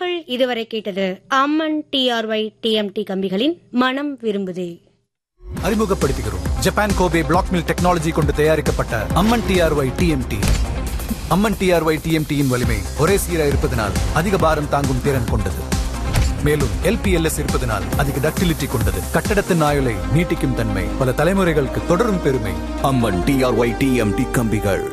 நேர்கள் இதுவரை கேட்டது அம்மன் டிஆர்ஒய் டிஎம்டி கம்பிகளின் மனம் விரும்புதே அறிமுகப்படுத்துகிறோம் Japan Kobe black mill technology கொண்டு தயாரிக்கப்பட்ட Amman TRY TMT Amman TRY டிஎம்டியின் வலிமை ஒரே சீரா இருப்பதனால் அதிக பாரம் தாங்கும் திறன் கொண்டது மேலும் எல்பிஎல்எஸ் இருப்பதனால் அதிக டக்டிலிட்டி கொண்டது கட்டடத்தின் ஆயுளை நீட்டிக்கும் தன்மை பல தலைமுறைகளுக்கு தொடரும் பெருமை அம்மன் டிஆர்ஒய் டிஎம்டி கம்பிகள்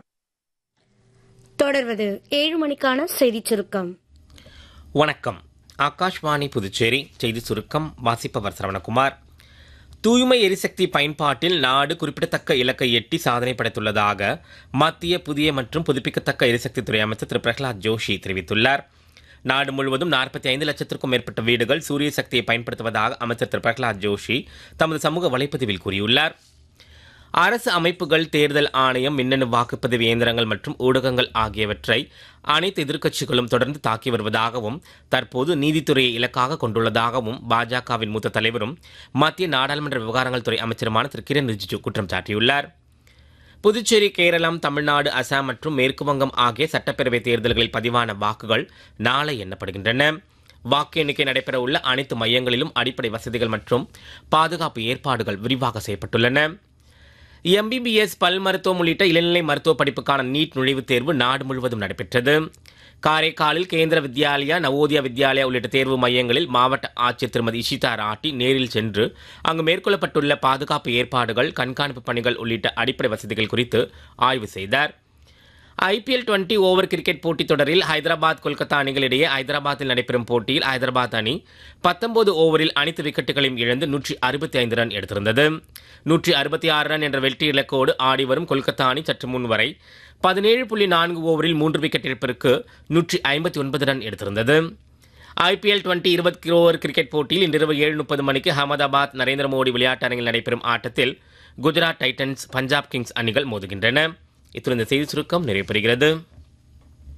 தொடர்வது ஏழு மணிக்கான செய்திச் சுருக்கம் வணக்கம் ஆகாஷ்வாணி புதுச்சேரி செய்தி சுருக்கம் வாசிப்பவர் சரவணகுமார் தூய்மை எரிசக்தி பயன்பாட்டில் நாடு குறிப்பிடத்தக்க இலக்கை எட்டி சாதனை படைத்துள்ளதாக மத்திய புதிய மற்றும் புதுப்பிக்கத்தக்க எரிசக்தித்துறை அமைச்சர் திரு பிரகலாத் ஜோஷி தெரிவித்துள்ளார் நாடு முழுவதும் நாற்பத்தி ஐந்து லட்சத்திற்கும் மேற்பட்ட வீடுகள் சூரிய சக்தியை பயன்படுத்துவதாக அமைச்சர் திரு பிரகலாத் ஜோஷி தமது சமூக வலைப்பதிவில் கூறியுள்ளார் அரசு அமைப்புகள் தேர்தல் ஆணையம் மின்னணு வாக்குப்பதிவு இயந்திரங்கள் மற்றும் ஊடகங்கள் ஆகியவற்றை அனைத்து எதிர்க்கட்சிகளும் தொடர்ந்து தாக்கி வருவதாகவும் தற்போது நீதித்துறையை இலக்காக கொண்டுள்ளதாகவும் பாஜகவின் மூத்த தலைவரும் மத்திய நாடாளுமன்ற விவகாரங்கள் துறை அமைச்சருமான திரு கிரண் ரிஜிஜு குற்றம் சாட்டியுள்ளார் புதுச்சேரி கேரளம் தமிழ்நாடு அசாம் மற்றும் மேற்கு வங்கம் ஆகிய சட்டப்பேரவை தேர்தல்களில் பதிவான வாக்குகள் நாளை எண்ணப்படுகின்றன வாக்கு எண்ணிக்கை நடைபெற உள்ள அனைத்து மையங்களிலும் அடிப்படை வசதிகள் மற்றும் பாதுகாப்பு ஏற்பாடுகள் விரிவாக செய்யப்பட்டுள்ளன எம்பிபிஎஸ் பல் மருத்துவம் உள்ளிட்ட இளநிலை மருத்துவ படிப்புக்கான நீட் நுழைவுத் தேர்வு நாடு முழுவதும் நடைபெற்றது காரைக்காலில் கேந்திர வித்யாலயா நவோதயா வித்யாலயா உள்ளிட்ட தேர்வு மையங்களில் மாவட்ட ஆட்சியர் திருமதி இஷிதா ராட்டி நேரில் சென்று அங்கு மேற்கொள்ளப்பட்டுள்ள பாதுகாப்பு ஏற்பாடுகள் கண்காணிப்பு பணிகள் உள்ளிட்ட அடிப்படை வசதிகள் குறித்து ஆய்வு செய்தார் ஐபிஎல் டுவெண்டி ஓவர் கிரிக்கெட் போட்டித் தொடரில் ஹைதராபாத் கொல்கத்தா அணிகளிடையே ஹைதராபாத்தில் நடைபெறும் போட்டியில் ஹைதராபாத் அணி பத்தொன்பது ஓவரில் அனைத்து விக்கெட்டுகளையும் இழந்து நூற்றி அறுபத்தி ஐந்து ரன் எடுத்திருந்தது நூற்றி அறுபத்தி ஆறு ரன் என்ற வெற்றி இலக்கோடு ஆடி வரும் கொல்கத்தா அணி சற்று முன் வரை பதினேழு புள்ளி நான்கு ஓவரில் மூன்று விக்கெட் இழப்பிற்கு நூற்றி ஐம்பத்தி ஒன்பது ரன் எடுத்திருந்தது ஐபிஎல் டுவெண்டி இருபத்தி ஓவர் கிரிக்கெட் போட்டியில் இன்றிரவு ஏழு முப்பது மணிக்கு அகமதாபாத் நரேந்திர மோடி விளையாட்டு அரங்கில் நடைபெறும் ஆட்டத்தில் குஜராத் டைட்டன்ஸ் பஞ்சாப் கிங்ஸ் அணிகள் மோதுகின்றன இத்துடன் இந்த செய்தி சுருக்கம் நிறைவு பெறுகிறது